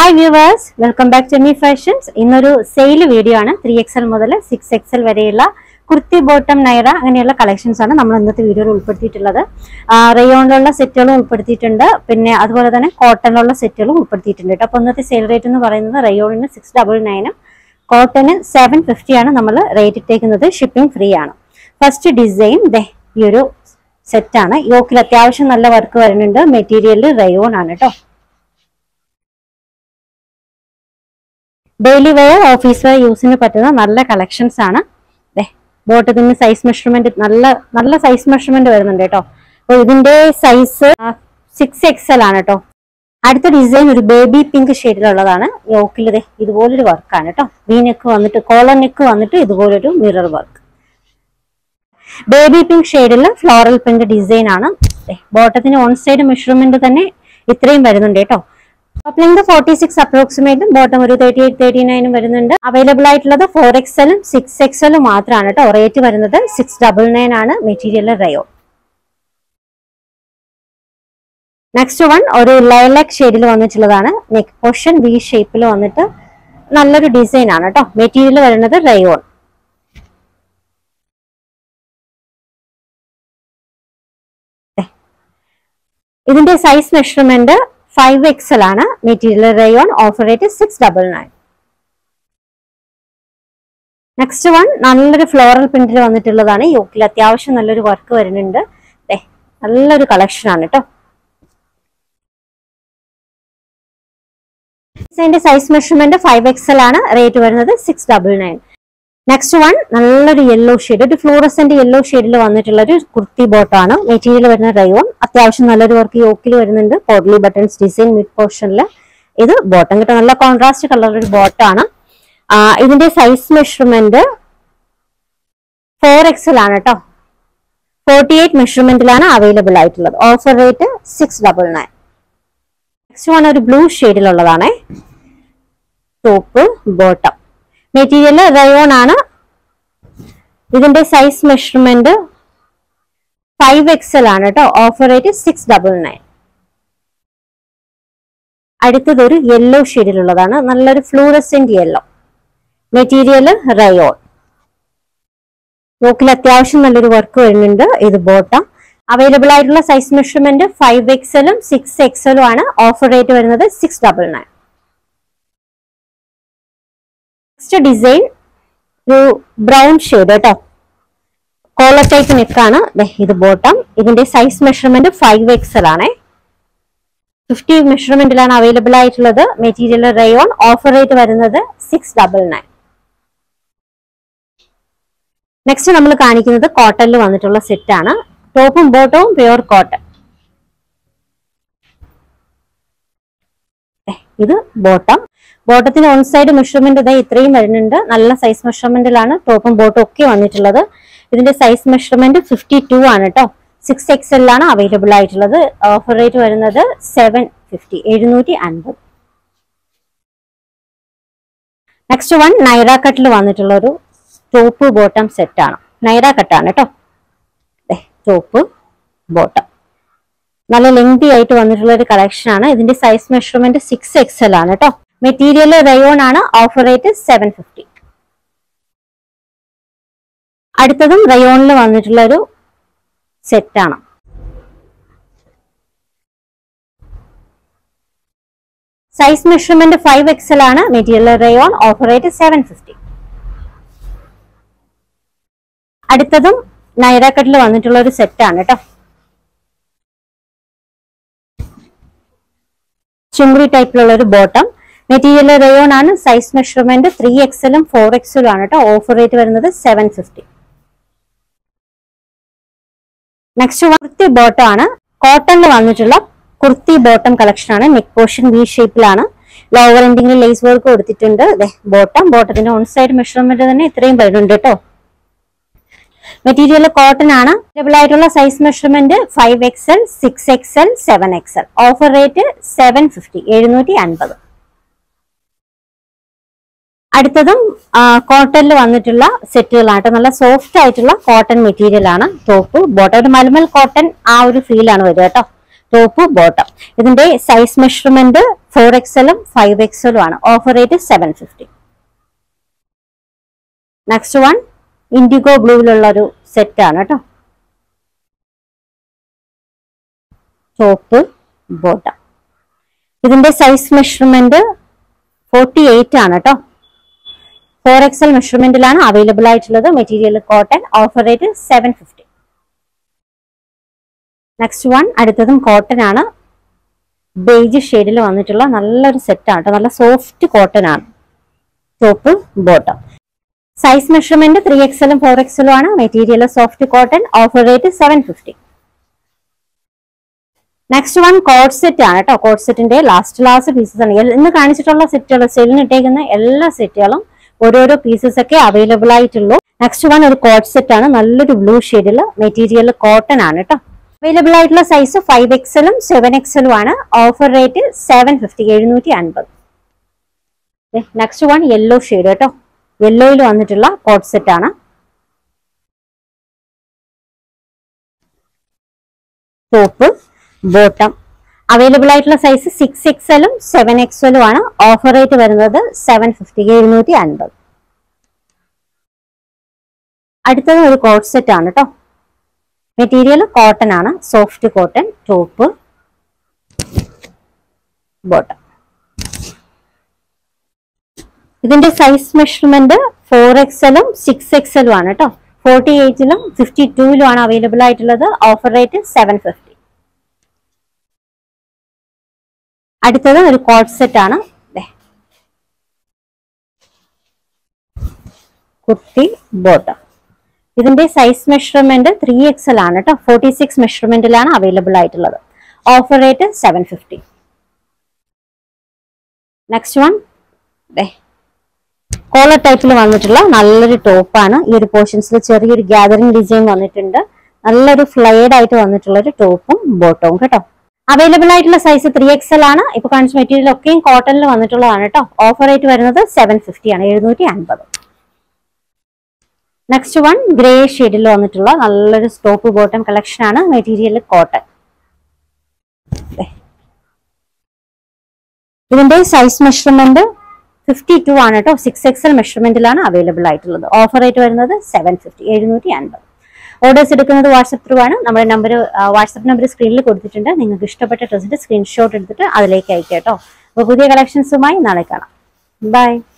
Hi viewers welcome back to Me Fashions ഇന്നൊരു sale video ആണ് three XL മുതൽ six XL വരെയുള്ള kurti bottom Naira അങ്ങനെയുള്ള കളക്ഷൻസ് ആണ് നമ്മൾ ഇന്നത്തെ വീഡിയോയിൽ ഉൾപ്പെടുത്തിയിട്ടുള്ളത് റയോണിലുള്ള സെറ്റുകളും ഉൾപ്പെടുത്തിയിട്ടുണ്ട് പിന്നെ അതുപോലെ തന്നെ കോട്ടണിലുള്ള സെറ്റുകളും ഉൾപ്പെടുത്തിയിട്ടുണ്ട് കേട്ടോ അപ്പോൾ ഇന്നത്തെ സെയിൽ റേറ്റ് എന്ന് പറയുന്നത് റയോണിന് സിക്സ് ഡബിൾ നയനും കോട്ടന് സെവൻ ഫിഫ്റ്റി ആണ് നമ്മൾ റേറ്റ് ഇട്ടേക്കുന്നത് ഷിപ്പിംഗ് ഫ്രീ ആണ് ഫസ്റ്റ് ഡിസൈൻ ദേ ഈ ഒരു സെറ്റാണ് യോക്കിൽ അത്യാവശ്യം നല്ല വർക്ക് വരുന്നുണ്ട് മെറ്റീരിയൽ റയോൺ ആണ് കേട്ടോ ഡെയിലി വെയർ ഓഫീസ് വെയർ യൂസിന് പറ്റുന്ന നല്ല കളക്ഷൻസ് ആണ് ദേ ബോട്ടത്തിന് സൈസ് മെഷർമെന്റ് നല്ല നല്ല സൈസ് മെഷർമെന്റ് വരുന്നുണ്ട് കേട്ടോ അപ്പോൾ ഇതിന്റെ സൈസ് സിക്സ് എക്സൽ ആണ് കേട്ടോ അടുത്ത ഡിസൈൻ ഒരു ബേബി പിങ്ക് ഷെയ്ഡിലുള്ളതാണ് യോക്കിൽ ദേ ഇതുപോലൊരു വർക്കാണ് കേട്ടോ വി നെക്ക് വന്നിട്ട് കോളർ നെക്ക് വന്നിട്ട് ഇതുപോലൊരു മിറർ വർക്ക് ബേബി പിങ്ക് ഷെയ്ഡിൽ ഫ്ലോറൽ പ്രിന്റ് ഡിസൈൻ ആണ് ബോട്ടത്തിന് ഓൺ സൈഡ് മെഷർമെന്റ് തന്നെ ഇത്രയും വരുന്നുണ്ട് കേട്ടോ ടോപ്പ് ലെങ്ത് ഫോർട്ടി സിക്സ് അപ്രോക്സിമേറ്റും ബോട്ടം ഒരു തേർട്ടി എയ്റ്റ് തേർട്ടി നയനും വരുന്നുണ്ട് അവൈലബിൾ ആയിട്ടുള്ളത് ഫോർ എക്സലും സിക്സ് എക്സലും മാത്രമാണ് കേട്ടോ റേറ്റ് വരുന്നത് സിക്സ് ഡബിൾ നയൻ ആണ് മെറ്റീരിയൽ റയോ നെക്സ്റ്റ് വൺ ഒരു ലൈലാക് ഷെയ്ഡിൽ വന്നിട്ടുള്ളതാണ് നെക്ക് പോർഷൻ വി ഷേപ്പിൽ വന്നിട്ട് നല്ലൊരു ഡിസൈൻ ആണ് കേട്ടോ മെറ്റീരിയൽ വരുന്നത് റയോൺ ഇതിന്റെ സൈസ് മെഷർമെന്റ് ഫൈവ് എക്സൽ ആണ് material rayon offer rate six double nine next one നല്ലൊരു ഫ്ലോറൽ പ്രിന്റിൽ വന്നിട്ടുള്ളതാണ് യോക്കിൽ അത്യാവശ്യം നല്ലൊരു വർക്ക് വരുന്നുണ്ട് ദേ, നല്ലൊരു കളക്ഷൻ ആണ് കേട്ടോ ഡിസൈൻ്റെ സൈസ് മെഷർമെന്റ് ഫൈവ് എക്സൽ ആണ് റേറ്റ് വരുന്നത് six double nine next one നല്ലൊരു യെല്ലോ ഷെയ്ഡ് ഒരു ഫ്ലൂറസെന്റ് യെല്ലോ ഷെയ്ഡിൽ വന്നിട്ടുള്ള ഒരു കുർത്തി ബോട്ടാണ് മെറ്റീരിയൽ വരുന്ന റയോൺ അത്യാവശ്യം നല്ലൊരു വർക്ക് യോക്കിൽ വരുന്നുണ്ട് പോഡ്ലി ബട്ടൺസ് ഡിസൈൻ മിഡ് പോർഷനിൽ ഇത് ബോട്ടം കിട്ടും നല്ല കോൺട്രാസ്റ്റ് കളർ ഒരു ബോട്ടാണ് ഇതിന്റെ സൈസ് മെഷർമെന്റ് ഫോർ എക്സൽ ആണ് കേട്ടോ ഫോർട്ടി എയ്റ്റ് മെഷർമെന്റിലാണ് അവൈലബിൾ ആയിട്ടുള്ളത് offer rate six double nine next one ഒരു ബ്ലൂ ഷെയ്ഡിലുള്ളതാണ് ടോപ്പ് ബോട്ടം മെറ്റീരിയൽ റയോൺ ആണ് ഇതിന്റെ സൈസ് മെഷർമെന്റ് ഫൈവ് എക്സൽ ആണ് കേട്ടോ offer rate six double nine അടുത്തത് ഒരു യെല്ലോ ഷെയ്ഡിലുള്ളതാണ് നല്ലൊരു ഫ്ലൂറസെന്റ് യെല്ലോ മെറ്റീരിയൽ റയോൺ നോക്കിൽ അത്യാവശ്യം നല്ലൊരു വർക്ക് വരുന്നുണ്ട് ഇത് ബോട്ടം അവൈലബിൾ ആയിട്ടുള്ള സൈസ് മെഷർമെന്റ് ഫൈവ് എക്സലും സിക്സ് എക്സലും ആണ് ഓഫർ റേറ്റ് വരുന്നത് six double nine next design ഒരു ബ്രൗൺ ഷെയ്ഡ് കേട്ടോ കോളർ ടൈപ്പ് നെക്കാണ് ഇത് ബോട്ടം ഇതിന്റെ സൈസ് മെഷർമെന്റ് ഫൈവ് എക്സൽ ആണ് ഫിഫ്റ്റി മെഷർമെന്റിലാണ് അവൈലബിൾ ആയിട്ടുള്ളത് മെറ്റീരിയൽ റയോൺ ഓഫർ റേറ്റ് വരുന്നത് സിക്സ് ഡബിൾ നയൻ നെക്സ്റ്റ് നമ്മൾ കാണിക്കുന്നത് കോട്ടണിൽ വന്നിട്ടുള്ള സെറ്റ് ആണ് ടോപ്പും ബോട്ടവും പ്യുവർ കോട്ടൺ ഇത് ബോട്ടം ബോട്ടത്തിന് ഓൺ സൈഡ് മെഷർമെന്റ് ഇതാ ഇത്രയും വരുന്നുണ്ട് നല്ല സൈസ് മെഷർമെന്റിലാണ് ടോപ്പും ബോട്ടും ഒക്കെ വന്നിട്ടുള്ളത് ഇതിന്റെ സൈസ് മെഷർമെന്റ് ഫിഫ്റ്റി ടു ആണ് കേട്ടോ സിക്സ് എക്സലിലാണ് അവൈലബിൾ ആയിട്ടുള്ളത് ഓഫർ റേറ്റ് വരുന്നത് സെവൻ ഫിഫ്റ്റി എഴുന്നൂറ്റി അൻപത് നെക്സ്റ്റ് വൺ നൈറ കട്ടിൽ വന്നിട്ടുള്ള ഒരു ടോപ്പ് ബോട്ടം സെറ്റ് ആണ് നൈറ കട്ടാണ് കേട്ടോ ടോപ്പ് ബോട്ടം നല്ല ലെങ്തി ആയിട്ട് വന്നിട്ടുള്ള ഒരു കളക്ഷൻ ആണ് ഇതിന്റെ സൈസ് മെഷർമെന്റ് സിക്സ് എക്സൽ ആണ് കേട്ടോ മെറ്റീരിയൽ റയോൺ ആണ് ഓഫർ റേറ്റ് സെവൻ ഫിഫ്റ്റി അടുത്തതും റയോണിൽ വന്നിട്ടുള്ള ഒരു സെറ്റ് ആണ് സൈസ് മെഷർമെന്റ് ഫൈവ് എക്സൽ ആണ് material rayon offer rate seven fifty അടുത്തതും നൈറാക്കട്ടിൽ വന്നിട്ടുള്ള ഒരു സെറ്റ് ആണ് കേട്ടോ ചുങ്കുറി ടൈപ്പിലുള്ള ഒരു ബോട്ടം മെറ്റീരിയൽ റയോൺ ആണ് സൈസ് മെഷർമെന്റ് ത്രീ എക്സലും ഫോർ എക്സലും ആണ് കേട്ടോ ഓഫർ റേറ്റ് വരുന്നത് seven fifty next kurti bottom ആണ് കോട്ടണിൽ വന്നിട്ടുള്ള കുർത്തി ബോട്ടം കളക്ഷൻ ആണ് നെക്ക് പോർഷൻ വി ഷേപ്പിലാണ് ലോവർ എൻഡിങ്ങിൽ ലേസ് വർക്ക് കൊടുത്തിട്ടുണ്ട് ബോട്ടം ബോട്ടത്തിന്റെ ഓൺ സൈഡ് മെഷർമെന്റ് തന്നെ ഇത്രയും വരുന്നുണ്ട് കേട്ടോ മെറ്റീരിയൽ കോട്ടൺ ആണ് അവൈലബിൾ ആയിട്ടുള്ള size measurement five XL six XL seven XL offer rate seven fifty എഴുന്നൂറ്റി അൻപത് അടുത്തതും കോട്ടണിൽ വന്നിട്ടുള്ള സെറ്റുകളാണ് നല്ല സോഫ്റ്റ് ആയിട്ടുള്ള കോട്ടൺ മെറ്റീരിയൽ ആണ് ടോപ്പ് ബോട്ടം ഒരു മൽമൽ കോട്ടൺ ആ ഒരു ഫീലാണ് വരിക കേട്ടോ ടോപ്പ് ബോട്ടം ഇതിന്റെ സൈസ് മെഷർമെന്റ് ഫോർ എക്സലും ഫൈവ് എക്സലും ആണ് offer rate seven fifty next one indigo ബ്ലൂവിലുള്ള ഒരു സെറ്റ് ആണ് കേട്ടോ ടോപ്പ് ബോട്ടം ഇതിന്റെ സൈസ് മെഷർമെന്റ് ഫോർട്ടി എയ്റ്റ് ആണ് കേട്ടോ ഫോർ എക്സൽ മെഷർമെന്റിലാണ് അവൈലബിൾ ആയിട്ടുള്ളത് material cotton offer rate seven fifty next one അടുത്തതും കോട്ടൺ ആണ് ബേജ് ഷെയ്ഡിൽ വന്നിട്ടുള്ള നല്ലൊരു സെറ്റാണ് കേട്ടോ നല്ല സോഫ്റ്റ് കോട്ടൺ ആണ് top bottom size measurement three എക്സലും ഫോർ എക്സലും ആണ് material soft cotton offer rate seven fifty next one co-ord set ആണ് കേട്ടോ കോഡ് സെറ്റിന്റെ ലാസ്റ്റ് ലാസ്റ്റ് പീസസ് ആണ് എൽ- ഇന്ന് കാണിച്ചിട്ടുള്ള സെറ്റുകൾ സെല്ലിന് ഇട്ടേക്കുന്ന എല്ലാ സെറ്റുകളും ഓരോരോ പീസസ് ഒക്കെ അവൈലബിൾ ആയിട്ടുള്ളൂ നെക്സ്റ്റ് വൺ ഒരു കോഡ് സെറ്റ് ആണ് നല്ലൊരു ബ്ലൂ ഷെയ്ഡിൽ മെറ്റീരിയൽ കോട്ടൺ ആണ് കേട്ടോ അവൈലബിൾ ആയിട്ടുള്ള സൈസ് ഫൈവ് എക്സലും സെവൻ എക്സലും ആണ് ഓഫർ റേറ്റ് സെവൻ ഫിഫ്റ്റി എഴുന്നൂറ്റി അൻപത് നെക്സ്റ്റ് വൺ യെല്ലോ ഷെയ്ഡ് കേട്ടോ യെല്ലോയിൽ വന്നിട്ടുള്ള കോഡ് സെറ്റ് ആണ് ടോപ്പ് ബോട്ടം അവൈലബിൾ ആയിട്ടുള്ള സൈസ് സിക്സ് എക്സലും സെവൻ എക്സലും ആണ് ഓഫർ റേറ്റ് വരുന്നത് സെവൻ ഫിഫ്റ്റി എഴുന്നൂറ്റി അൻപത് അടുത്തത് ഒരു കോഡ് സെറ്റ് ആണ് കേട്ടോ മെറ്റീരിയൽ കോട്ടൺ ആണ് സോഫ്റ്റ് കോട്ടൺ ടോപ്പ് ബോട്ടം ഇതിന്റെ സൈസ് മെഷർമെന്റ് ഫോർ എക്സലും സിക്സ് എക്സലും ആണ് കേട്ടോ ഫോർട്ടി എയ്റ്റിലും ഫിഫ്റ്റി ടൂയിലും ആണ് അവൈലബിൾ ആയിട്ടുള്ളത് ഓഫർ റേറ്റ് സെവൻ ഫിഫ്റ്റി അടുത്തത് ഒരു കോഡ് സെറ്റ് ആണ് ദേ. കുർത്തി ബോട്ടം ഇതിന്റെ സൈസ് മെഷർമെന്റ് ത്രീ എക്സൽ ആണ് കേട്ടോ ഫോർട്ടി സിക്സ് മെഷർമെന്റിലാണ് അവൈലബിൾ ആയിട്ടുള്ളത് offer rate seven fifty next one ദേ കോളർ ടൈപ്പിൽ വന്നിട്ടുള്ള നല്ലൊരു ടോപ്പാണ് ഈ ഒരു പോർഷൻസിൽ ചെറിയൊരു ഗ്യാതറിംഗ് ഡിസൈൻ വന്നിട്ടുണ്ട് നല്ലൊരു ഫ്ലൈഡ് ആയിട്ട് വന്നിട്ടുള്ള ഒരു ടോപ്പും ബോട്ടവും കേട്ടോ അവൈലബിൾ ആയിട്ടുള്ള സൈസ് ത്രീ എക്സൽ ആണ് ഇപ്പൊ കാണിച്ച മെറ്റീരിയൽ ഒക്കെയും കോട്ടണിൽ വന്നിട്ടുള്ളതാണ് കേട്ടോ ഓഫർ റേറ്റ് വരുന്നത് സെവൻ ഫിഫ്റ്റി ആണ് എഴുന്നൂറ്റി അൻപത് നെക്സ്റ്റ് വൺ ഗ്രേ ഷെയ്ഡിൽ വന്നിട്ടുള്ള നല്ലൊരു സ്റ്റോപ്പ് ബോട്ടം കളക്ഷൻ ആണ് മെറ്റീരിയൽ കോട്ടൺ ഇതിന്റെ സൈസ് മെഷർമെന്റ് ഫിഫ്റ്റി ടു ആണ് കേട്ടോ സിക്സ് എക്സൽ മെഷർമെന്റിലാണ് അവൈലബിൾ ആയിട്ടുള്ളത് ഓഫർ റേറ്റ് വരുന്നത് സെവൻ ഫിഫ്റ്റി എഴുന്നൂറ്റി അൻപത് ഓർഡേഴ്സ് എടുക്കുന്നത് വാട്സപ്പ് ത്രൂ ആണ് നമ്മുടെ നമ്പർ വാട്സപ്പ് നമ്പർ സ്ക്രീനിൽ കൊടുത്തിട്ടുണ്ട് നിങ്ങൾക്ക് ഇഷ്ടപ്പെട്ട ഡ്രസ്സിന്റെ സ്ക്രീൻഷോട്ട് എടുത്തിട്ട് അതിലേക്ക് അയക്കാം കേട്ടോ അപ്പോൾ പുതിയ കളക്ഷൻസുമായി നാളെ കാണാം ബൈ